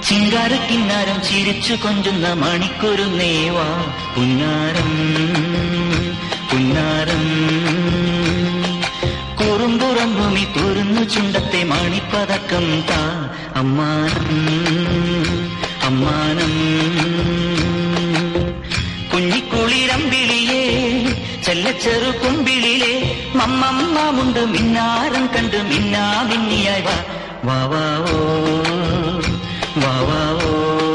ചിങ്കാരക്കിന്നാരം ചിരിച്ചു കൊഞ്ചുന്ന മണിക്കൊരു നേവാ പുന്നാരം പുന്നാരം കുറുമ്പുറം ഭൂമി തുറന്നു ചുണ്ടത്തെ മണിപ്പതക്കം താ അമ്മാനം അമ്മാനം കുഞ്ഞിക്കുളിരമ്പിളിയേ ചെല്ലച്ചെറു കുമ്പിളിലെ മമ്മമ്മുണ്ട് മിന്നാരം കണ്ട് മിന്നാ മിന്നിയായി വാ വാ വാ ഓ വാ വാ ഓ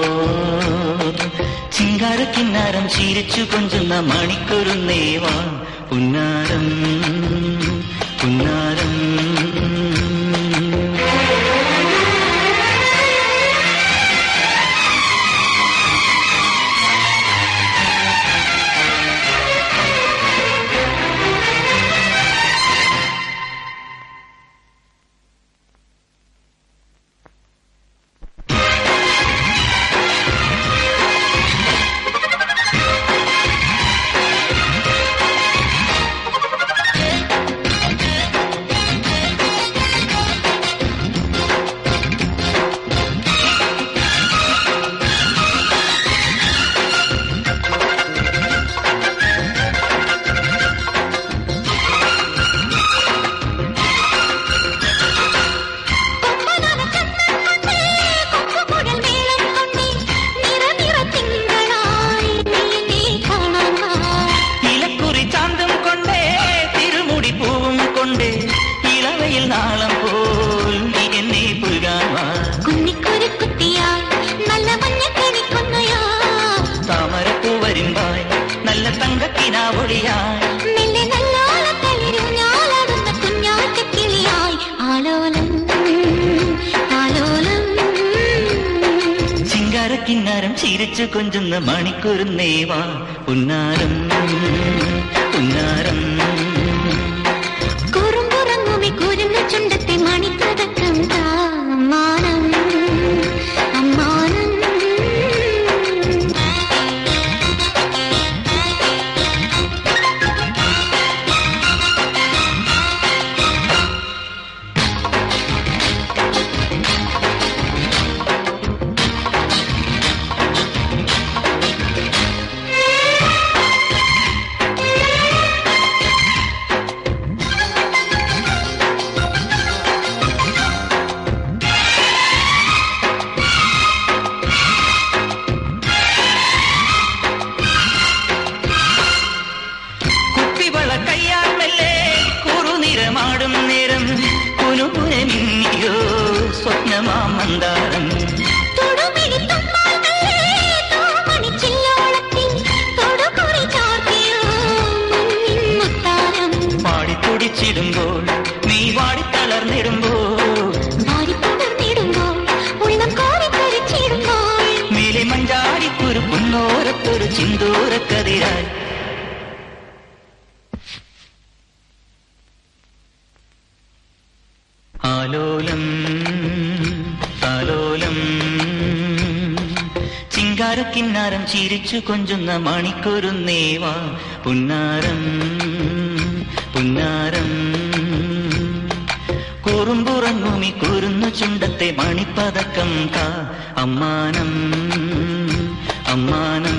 ചിങ്കാരക്കിന്നാരം ചിരിച്ചു കൊഞ്ചുന്ന മണിക്കൊരു നേവാ പുന്നാരം പുന്നാരം കൊമ്പനാന ചന്ദനം കൊണ്ടേ കൊക്കുകുഴൽ മേളം കൊണ്ടേ നിറനിറ തിങ്കളായി നീ നീ കാണാൻ വാ ഇലക്കുറി ചാന്തം കൊണ്ടേ തിരുമുടി പൂവും കൊണ്ടേ ഇളവയിൽ നാളം പോൽ നീ എന്നെ പുൽകാൻ വാ കുന്നിക്കുരു കുട്ടിയായി നല്ല മഞ്ഞക്കണിക്കൊന്നയാ താമരപ്പൂ വരുമ്പായി നല്ല തങ്കക്കിനാവൊളിയായി മെല്ലെ നല്ലോല തളിരുഞ്ഞാലാടുന്ന കുഞ്ഞാറ്റക്കിളിയായി ആലോലം ആലോലം ചിങ്കാരക്കിന്നാരം ചിരിച്ചു കൊഞ്ചുന്ന മണിക്കൊരു നേവാ ഉന്നാരം ഉന്നാരം കുറുമ്പുറങ്ങുമി കുരുന്ന ചുണ്ടത്തെ മണിപ്പതക്കം താമാനം അമ്മാനം കുപ്പിവള കയ്യാൽ മെല്ലെ കുറുനിറമാടും നേരം കുനുകുനെ മിന്നിയോ സ്വപ്നമാം മന്ദാരം തൊടുമിഴി തുമ്പാൽക്കല്ലേ തോമണിച്ചില്ലോളത്തിൽ തൊടുകുറി ചാർത്തിയോ മുന്നിൻ മുത്താരം പാടിത്തുടിച്ചിടുമ്പോൾ നീ വാടിത്തളർന്നിടുമ്പോൾ വാരിപ്പുണർന്നിടുമ്പോൾ ഉള്ളം കോരിക്കരിച്ചിടുമ്പോൾ മേലെ മഞ്ചാടിക്കുരു കുന്നോരത്തൊരു ചിന്തൂരക്കതിരായി ആലോലം താലോലം ചിങ്കാരക്കിന്നാരം ചിരിച്ചു കൊഞ്ചുന്ന മണിക്കൊരു നേവാ പുന്നാരം പുന്നാരം കുറുമ്പുറങ്ങുമി കുരുന്നു ചുണ്ടത്തെ മണിപ്പതക്കം കാ അമ്മാനം അമ്മാനം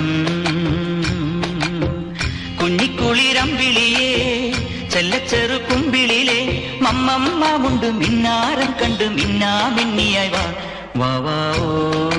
കുഞ്ഞിക്കുളിരമ്പിളിയേ ചെല്ലച്ചെറു കുമ്പിളിലെ മമ്മമ്മ മുണ്ട് മിന്നാരം കണ്ട് മിന്നാ മിന്നിയായി വാ വാ വാ ഓ